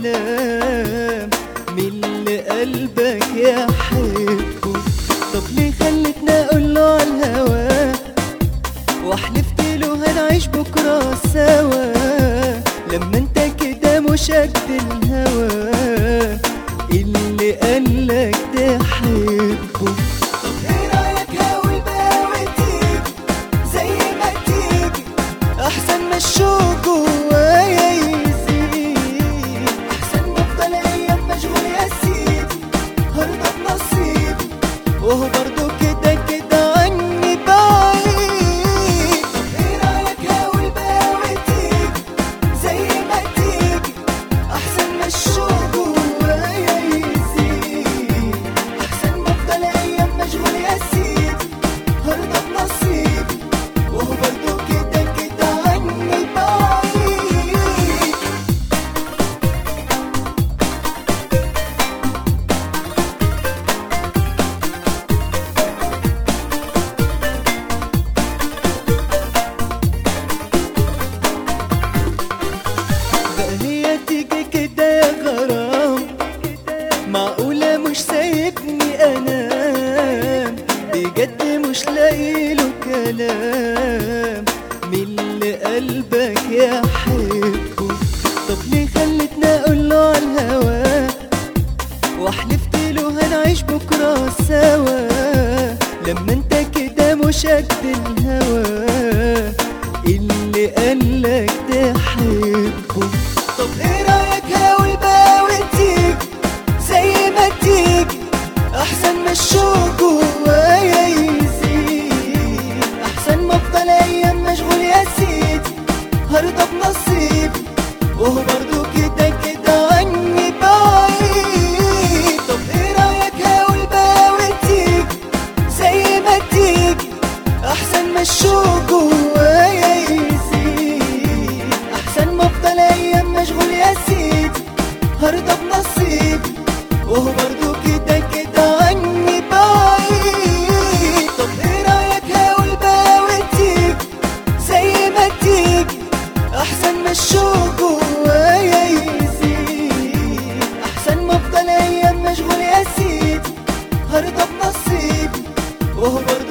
كلام من اللي قلبك يحبه طب ليه خلتني اقول له على الهوا وحلفت له هنعيش بكرة سوا لما انت كده مش قد الهوا اللي قالك تحبه طب ايه رايك هاول بقى وتيجي زي ما تيجي احسن ما الشوق جوايا يزيد احسن ما افضل ايام مشغول يا سيدي هرضى بنصيبي وهو برضو كده كده عني بعيد طب ايه رايك هاول بقى وتيجي زي ما تيجي احسن ما الشوق جوايا يزيد احسن ما افضل ايام مشغول يا سيدي هرضى بنصيبي وهو برضو كده كده عني بعيد بقى هي تيجي كده يا غرام معقولة مش سايبني انام بجد مش لاقيله كلام من اللي قلبك يحبه طب ليه خلتني اقول له على الهوا وحلفت له هنعيش بكرة سوا لما انت كده مش قد الهوا اللي قالك تحبه طب ايه رايك هاول بقى وتيجي زي ما تيجي احسن ما الشوق جوايا يزيد احسن ما افضل ايام مشغول يا سيدي هرضى بنصيبي وهو برضو كده كده عني بعيد طب ايه رايك هاول بقى وتيجي زي ما تيجي احسن ما الشوق جوايا يزيد احسن ما افضل ايام مشغول يا سيدي هرضى بنصيبي وهو برضو كده كده عني بعيد طب ايه رايك هاول بقى وتيجي زي ما تيجي احسن ما الشوق جوايا يزيد احسن ما افضل ايام مشغول يا سيدي هرضى بنصيبي وهو برضو